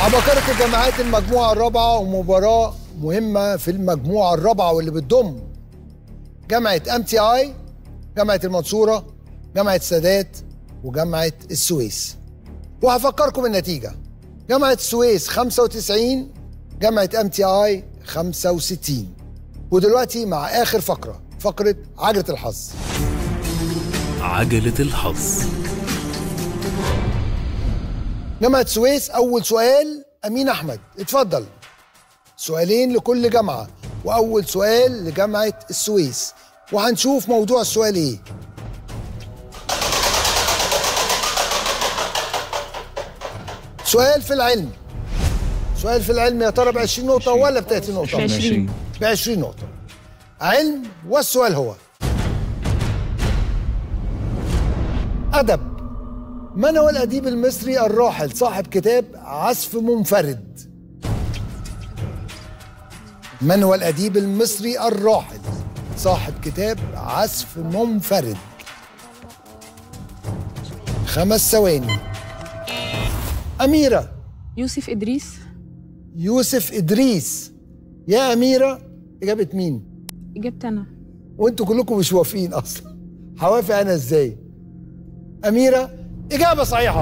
عباقرة الجامعات المجموعة الرابعة ومباراة مهمة في المجموعة الرابعة واللي بتضم جامعة ام تي اي جامعة المنصورة جامعة السادات وجامعة السويس وهفكركم بالنتيجة جامعة السويس 95 جامعة ام تي اي 65 ودلوقتي مع آخر فقرة فقرة عجلة الحظ عجلة الحظ جامعة السويس أول سؤال أمين أحمد اتفضل سؤالين لكل جامعة وأول سؤال لجامعة السويس وهنشوف موضوع السؤال إيه سؤال في العلم سؤال في العلم يا ترى ب 20 نقطة ولا ب 30 نقطة؟ 20 ب 20 نقطة علم والسؤال هو أدب من هو الأديب المصري الراحل صاحب كتاب عزف منفرد من هو الأديب المصري الراحل صاحب كتاب عزف منفرد خمس ثواني أميرة يوسف إدريس يوسف إدريس يا أميرة إجابة مين؟ إجابتي أنا وانتوا كلكم مش موافقين اصلا هوافق انا ازاي اميره اجابه صحيحه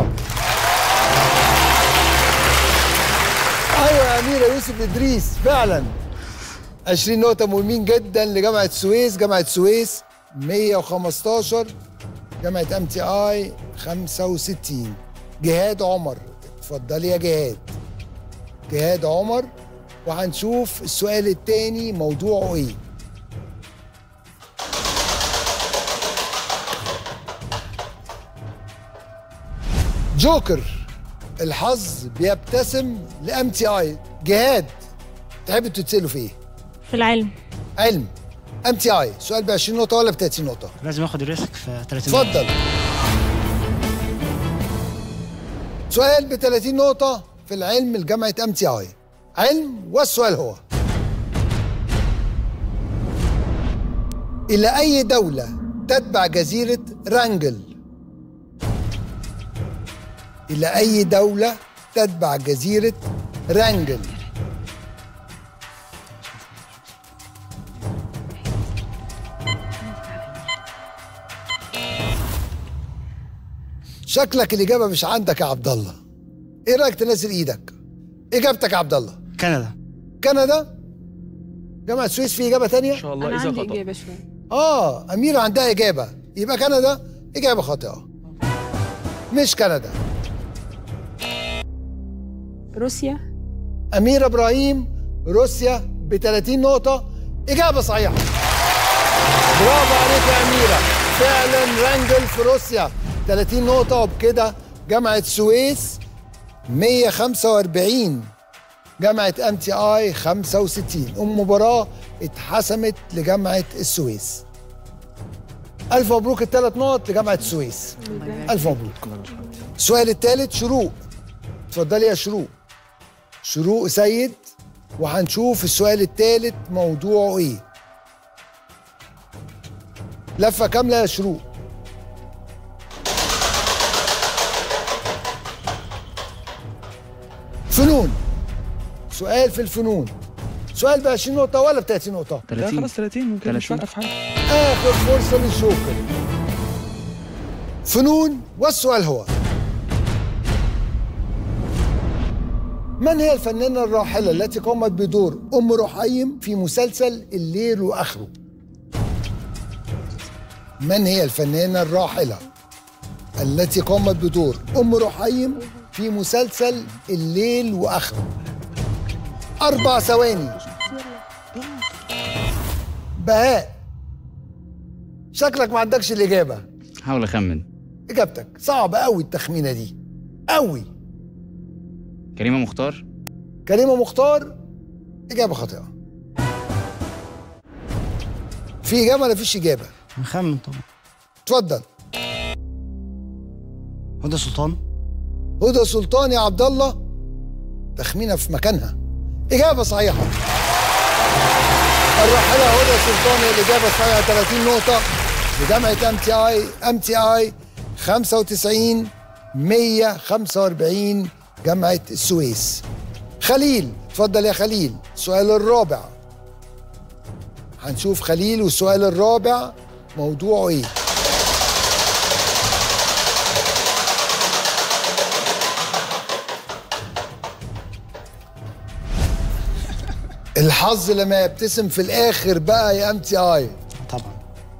ايوه يا اميره يوسف ادريس فعلا 20 نقطه مهمين جدا لجامعه السويس جامعه السويس 115 جامعه ام تي اي 65 جهاد عمر اتفضلي يا جهاد جهاد عمر وهنشوف السؤال الثاني موضوعه ايه جوكر الحظ بيبتسم لام تي اي جهاد تحبوا تتسالوا في ايه؟ في العلم علم ام تي اي سؤال ب 20 نقطه ولا ب 30 نقطه؟ لازم اخد الريسك في 30 اتفضل سؤال ب 30 نقطه في العلم لجامعه ام تي اي علم والسؤال هو الى اي دوله تتبع جزيره رانجل إلى أي دولة تتبع جزيرة رانجل شكلك الإجابة مش عندك يا عبد الله إيه رأيك تنزل إيدك إجابتك يا عبد الله كندا كندا جامعة السويس في إجابة تانية ان شاء الله أنا اذا عندي خطا إجابة شوية آه أميرة عندها إجابة يبقى كندا إجابة خاطئة مش كندا روسيا أمير إبراهيم روسيا ب 30 نقطة إجابة صحيحة برافو عليك يا أميرة فعلا رانجل في روسيا 30 نقطة وبكده جامعة السويس 145 جامعة ام تي اي 65 المباراة اتحسمت لجامعة السويس ألف مبروك الثلاث نقط لجامعة السويس ألف مبروك السؤال الثالث شروق اتفضلي يا شروق شروق سيد وهنشوف السؤال الثالث موضوعه ايه لفة كاملة يا شروق فنون سؤال في الفنون سؤال ب 20 نقطة ولا ب 30 نقطة؟ لا 30 خلاص 30 ممكن مش 30. فارقه في حاجه آخر فرصة للجوكر فنون والسؤال هو من هي الفنانة الراحلة التي قامت بدور أم رحيم في مسلسل الليل وآخره؟ من هي الفنانة الراحلة التي قامت بدور أم رحيم في مسلسل الليل وآخره؟ أربع ثواني بهاء شكلك ما عندكش الإجابة حاول اخمن إجابتك صعبة قوي التخمينة دي قوي كريمه مختار كريمة مختار إجابة خاطئة في إجابة ولا فيش إجابة؟ نخمن طبعا اتفضل هدى سلطان هدى سلطان يا عبد الله تخمينة في مكانها إجابة صحيحة الراحلة هدى سلطان هي الإجابة الصحيحة 30 نقطة لجامعة ام تي اي ام تي اي 95 145 جامعة السويس خليل اتفضل يا خليل السؤال الرابع هنشوف خليل والسؤال الرابع موضوعه ايه الحظ لما يبتسم في الاخر بقى يا ام تي اي طبعا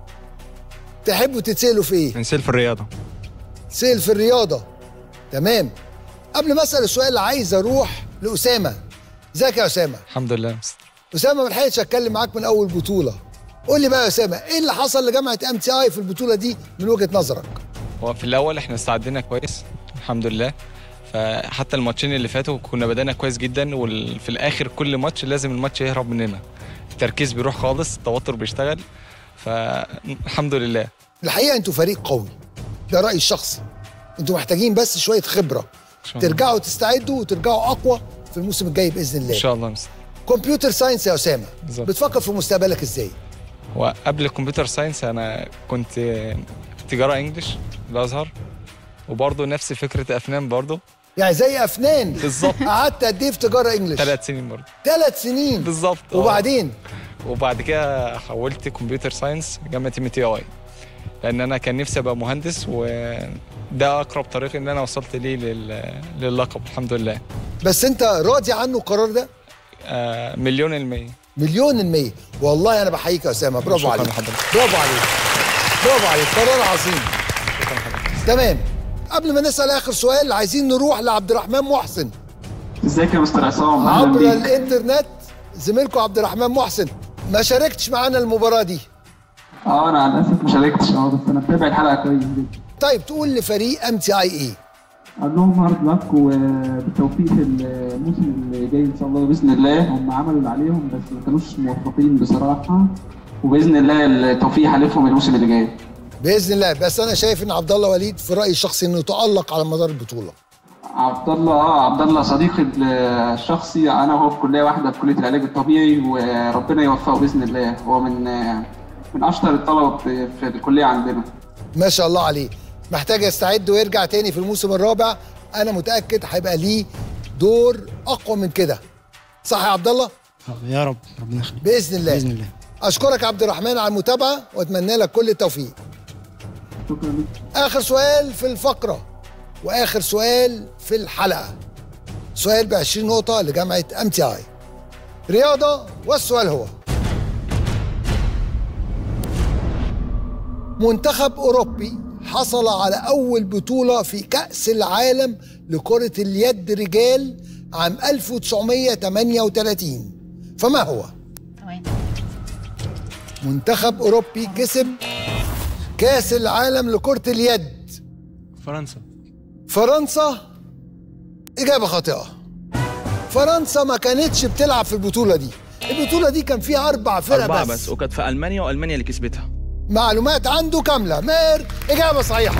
تحبوا تتسالوا في ايه نسيل في الرياضة سيل في الرياضة تمام قبل ما اسال السؤال عايز اروح لاسامه ازيك يا اسامه الحمد لله يا مستر اسامه ما لحقتش اتكلم معاك من اول بطوله قول لي بقى يا اسامه ايه اللي حصل لجامعه ام تي اي في البطوله دي من وجهه نظرك هو في الأول احنا استعدينا كويس الحمد لله فحتى الماتشين اللي فاتوا كنا بدأنا كويس جدا وفي الآخر كل ماتش لازم الماتش يهرب مننا التركيز بيروح خالص التوتر بيشتغل فالحمد لله الحقيقه انتوا فريق قوي ده رايي الشخصي انتوا محتاجين بس شويه خبره إن شاء الله. ترجعوا تستعدوا وترجعوا اقوى في الموسم الجاي باذن إن الله شاء الله يا مستر كمبيوتر ساينس يا اسامه بالظبط. بتفكر في مستقبلك ازاي وقبل الكمبيوتر ساينس أنا كنت تجارة إنجلش الأزهر وبرضه نفس فكرة أفنان برضه يعني زي افنان بالظبط. قعدت قد ايه في تجاره انجلش ثلاث سنين برضه ثلاث سنين بالظبط آه. وبعدين وبعد كده حولت كمبيوتر ساينس جامعه ام تي اي لان انا كان نفسي ابقى مهندس وده اقرب طريق ان انا وصلت ليه لل... للقب الحمد لله بس انت راضي عنه القرار ده آه مليون المية مليون المية والله انا بحييك يا اسامه برافو شكراً عليك لحضرتك. برافو عليك برافو عليك قرار عظيم تمام قبل ما نسال اخر سؤال عايزين نروح لعبد الرحمن محسن ازيك يا مستر عصام عبر اهلا بيك الانترنت زميلكم عبد الرحمن محسن ما شاركتش معانا المباراه دي اه انا على الاسف ما شاركتش اه بس انا متابع الحلقه كويس جدا طيب تقول لفريق ام تي اي ايه اقول لهم هارد لك وبالتوفيق في الموسم اللي جاي ان شاء الله باذن الله هم عملوا اللي عليهم بس ما كانوش موفقين بصراحه وباذن الله التوفيق حالفهم الموسم اللي جاي باذن الله بس انا شايف ان عبد الله وليد في رايي الشخصي انه يتالق على مدار البطوله عبد الله اه عبد الله صديقي الشخصي انا وهو في كليه واحده في كليه العلاج الطبيعي وربنا يوفقه باذن الله هو من من اشطر الطلبه في في الكليه عندنا ما شاء الله عليه محتاج يستعد ويرجع تاني في الموسم الرابع انا متاكد هيبقى ليه دور اقوى من كده صح يا عبد الله يا رب ربنا يخليك باذن الله باذن الله اشكرك يا عبد الرحمن على المتابعه واتمنى لك كل التوفيق شكرا لك اخر سؤال في الفقره واخر سؤال في الحلقه سؤال ب 20 نقطه لجامعه ام تي اي رياضه والسؤال هو منتخب اوروبي حصل على اول بطوله في كاس العالم لكره اليد رجال عام 1938 فما هو منتخب اوروبي كسب كاس العالم لكره اليد فرنسا فرنسا إجابة خاطئة فرنسا ما كانتش بتلعب في البطولة دي البطولة دي كان فيها أربع فرق أربعة بس, بس وكانت في ألمانيا وألمانيا اللي كسبتها معلومات عنده كاملة ماهر إجابة صحيحة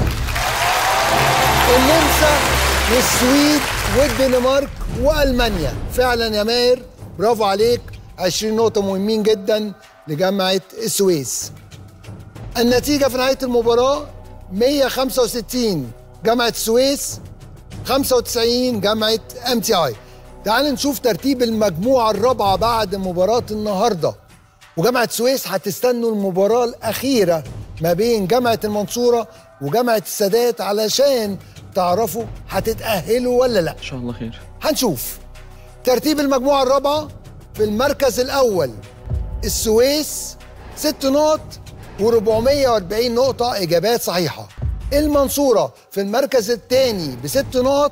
النمسا والسويد والدنمارك وألمانيا فعلا يا ماهر برافو عليك 20 نقطة مهمين جدا لجامعة السويس النتيجة في نهاية المباراة 165 جامعة السويس 95 جامعة ام تي اي تعال نشوف ترتيب المجموعة الرابعة بعد مباراة النهاردة وجامعة السويس هتستنوا المباراة الأخيرة ما بين جامعة المنصورة وجامعة السادات علشان تعرفوا هتتأهلوا ولا لا إن شاء الله خير هنشوف ترتيب المجموعة الرابعة في المركز الأول السويس ست نقط و440 نقطة إجابات صحيحة المنصورة في المركز الثاني بست نقط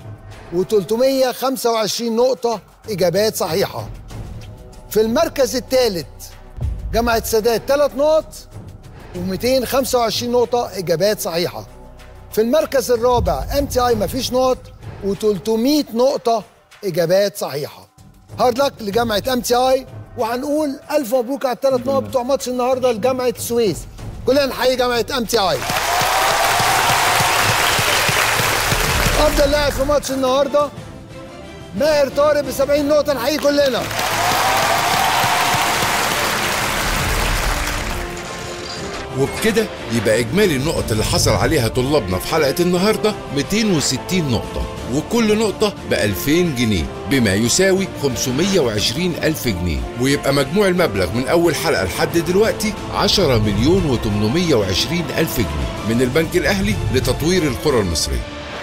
و325 نقطة إجابات صحيحة في المركز الثالث جامعة السادات ثلاث نقط و225 نقطة إجابات صحيحة في المركز الرابع ام تي اي مفيش نقط و300 نقطة إجابات صحيحة هارد لك لجامعة ام تي اي وهنقول ألف مبروك على الثلاث نقط بتوع ماتش النهاردة لجامعة السويس كلنا نحيي جامعة ام تي اي أفضل لاعب في ماتش النهاردة ماهر طارق ب 70 نقطة نحيي كلنا وبكده يبقى إجمالي النقط اللي حصل عليها طلابنا في حلقة النهاردة 260 نقطة وكل نقطة ب 2000 جنيه بما يساوي 520 ألف جنيه ويبقى مجموع المبلغ من أول حلقة لحد دلوقتي 10 مليون و820 ألف جنيه من البنك الأهلي لتطوير القرى المصرية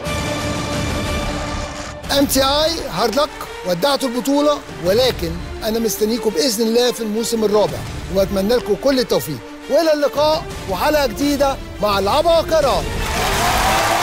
ام تي اي هارد لك ودعتوا البطوله ولكن انا مستنيكم باذن الله في الموسم الرابع واتمنى لكم كل التوفيق والى اللقاء وحلقه جديده مع العباقره